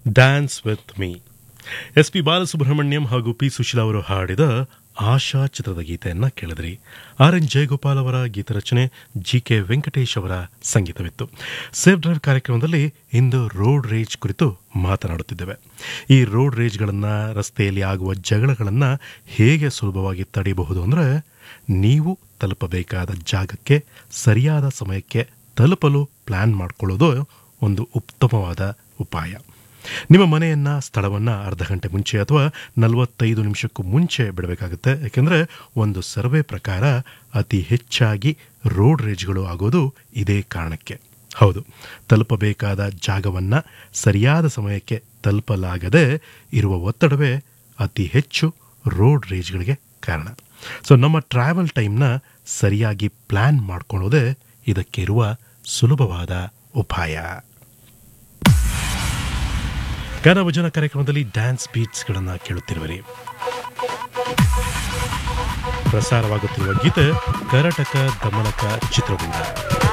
dance with me S P Balasubrahmanyam ಹಾಗೂ P Sushila ಅವರು ಹಾಡಿದ ಆಶಾ ಚಿತ್ರದ ಗೀತೆಯನ್ನ ಕೇಳಿದ್ರಿ ಆರ್ ಎನ್ ಜಯಗೋಪಾಲ್ ಅವರ ಗೀತರಚನೆ ಜಿ ಕೆ ವೆಂಕಟೇಶ್ ಅವರ ಸಂಗೀತವಿತ್ತು ಸೇಫ್ ಡ್ರೈವ್ ಕಾರ್ಯಕ್ರಮದಲ್ಲಿ ಇಂದು ರೋಡ್ ರೇಜ್ ಕುರಿತು ಮಾತನಾಡುತ್ತಿದ್ದೇವೆ ಈ ರೋಡ್ ರೇಜ್ಗಳನ್ನು ರಸ್ತೆಯಲ್ಲಿ ಆಗುವ ಜಗಳಗಳನ್ನು ಹೇಗೆ ಸುಲಭವಾಗಿ ತಡೆಯಬಹುದು ಅಂದರೆ ನೀವು ತಲುಪಬೇಕಾದ ಜಾಗಕ್ಕೆ ಸರಿಯಾದ ಸಮಯಕ್ಕೆ ತಲುಪಲು ಪ್ಲಾನ್ ಮಾಡಿಕೊಳ್ಳೋದು ಒಂದು ಉತ್ತಮವಾದ ಉಪಾಯ ನಿಮ್ಮ ಮನೆಯನ್ನ ಸ್ಥಳವನ್ನ ಅರ್ಧ ಗಂಟೆ ಮುಂಚೆ ಅಥವಾ ನಲವತ್ತೈದು ನಿಮಿಷಕ್ಕೂ ಮುಂಚೆ ಬಿಡಬೇಕಾಗುತ್ತೆ ಯಾಕೆಂದ್ರೆ ಒಂದು ಸರ್ವೆ ಪ್ರಕಾರ ಅತಿ ಹೆಚ್ಚಾಗಿ ರೋಡ್ ರೇಜ್ಗಳು ಆಗೋದು ಇದೇ ಕಾರಣಕ್ಕೆ ಹೌದು ತಲುಪಬೇಕಾದ ಜಾಗವನ್ನ ಸರಿಯಾದ ಸಮಯಕ್ಕೆ ತಲುಪಲಾಗದೆ ಇರುವ ಒತ್ತಡವೇ ಅತಿ ಹೆಚ್ಚು ರೋಡ್ ರೇಜ್ಗಳಿಗೆ ಕಾರಣ ಸೊ ನಮ್ಮ ಟ್ರಾವೆಲ್ ಟೈಮ್ನ ಸರಿಯಾಗಿ ಪ್ಲಾನ್ ಮಾಡ್ಕೊಳ್ಳೋದೇ ಇದಕ್ಕೆ ಇರುವ ಸುಲಭವಾದ ಉಪಾಯ ಗಾನಭಜನ ಕಾರ್ಯಕ್ರಮದಲ್ಲಿ ಡ್ಯಾನ್ಸ್ ಬೀಟ್ಸ್ಗಳನ್ನು ಕೇಳುತ್ತಿರುವಿರಿ ಪ್ರಸಾರವಾಗುತ್ತಿರುವ ಗೀತೆ ಕರಟಕ ದಮನಕ ಚಿತ್ರದಿಂದ